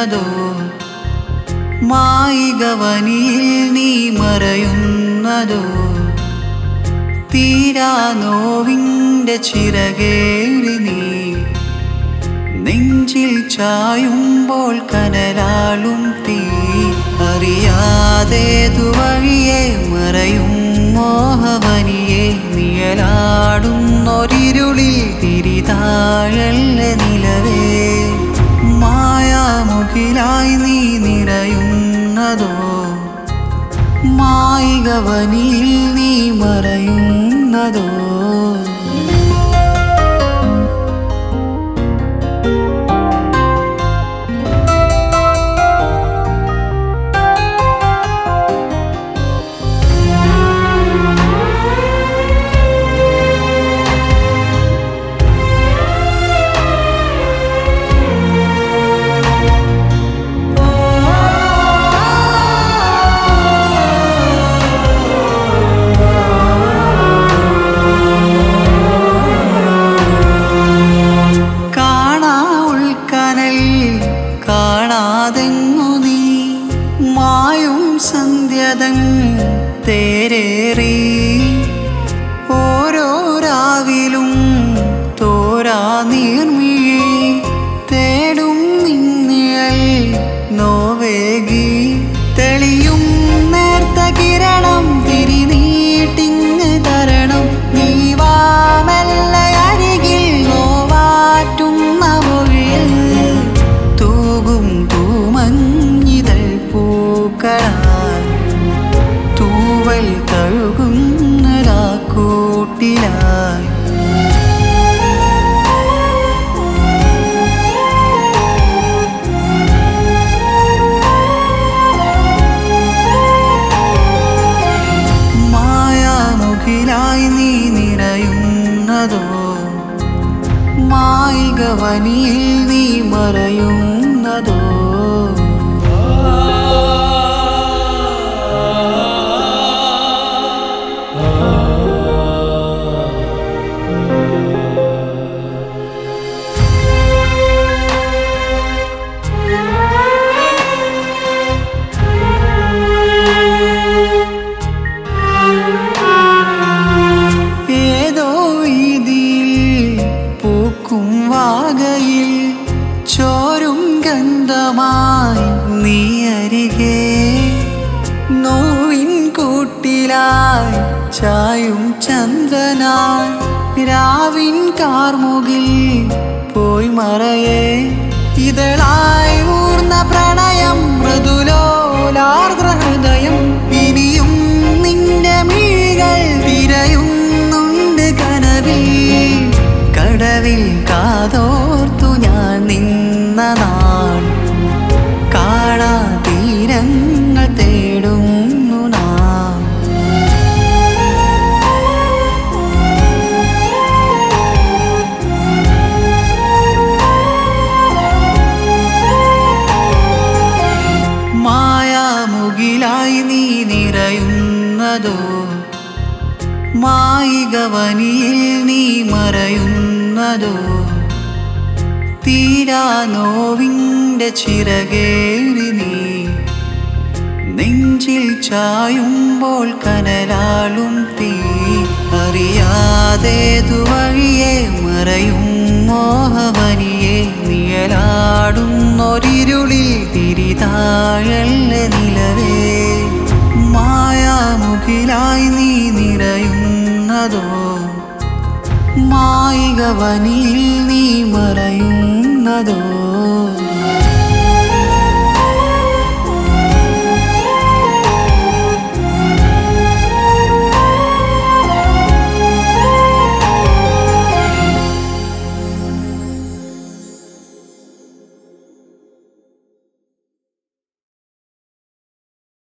നിറയുന്നതോ മായികവനിയിൽ നീ മറയുന്നതോ തീരാ നോവിൻ്റെ ചിറകേറി നീ നെഞ്ചിൽ ചായുമ്പോൾ കനലാളും തീ അറിയാതേതു വഴിയെ മറയും മോഹവനിയെ നിഴലാടുന്നൊരിരുളിൽ തിരിതാഴല്ല നിലവേ മായാമുഖിലായി നീ നിറയുന്നതോ മായികവനിൽ നീ മറയുന്നതോ കാണാ ഉൾക്കനൽ കാണാതെങ്ങു നീ മായും സന്ധ്യതൻ തേരേറി ഓരോ രാവിലും തോരാ നീർമിഴി തേടും നിന്നിഴൽ നോവേകി തെളിയും നേർത്ത കിരണം തിരിനീട്ടിങ് തരണം നീ വാമല്ല അരികിൽ നോവാറ്റുന്ന മൊഴിയിൽ തൂകും തൂമഞ്ഞിതൾ പൂക്കളാൽ തൂവൽ തഴുകുന്നതാ കൂട്ടിലായി മായാമുഖിലായി നീ നിറയുന്നതോ മായികവനിയിൽ നീ മറയുന്നതോ ഏതോ വീതിയിൽ പൂക്കും വാകയിൽ ചോരും ഗന്ധമായി നീ അരികെ നോവിൻ കൂട്ടിലായി ചായും ചന്ദ്രനായി രാവിൻ കാർമുകിൽ പോയി മറയേ ഇതളായി ഊർന്ന പ്രണയം മൃദുലോലാർദ്ര ഹൃദയം ഇനിയും നിന്റെ മിഴികൾ തിരയുന്നുണ്ട് കനവിൽ കടവിൽ കാതോർത്തു ഞാൻ നിന്ന നാൾ കാണാ തീരങ്ങൾ തേടുന്നു നാം മായാമുകിലായി നീ നിറയുന്നതോ മായികവനിയിൽ നീ മറയുന്നതോ തീരാ നോവിൻ്റെ ചിറകേറി നീ നെഞ്ചിൽ ചായുമ്പോൾ കനലാളും തീ അറിയാതേതു വഴിയെ മറയും മോഹവനിയെ നിഴലാടുന്നൊരിരുളിൽ തിരിതാഴല്ല നിലവേ മായാമുഖിലായി നീ നിറയുന്നതോ മായികവനിൽ നീ മറയുന്നതോ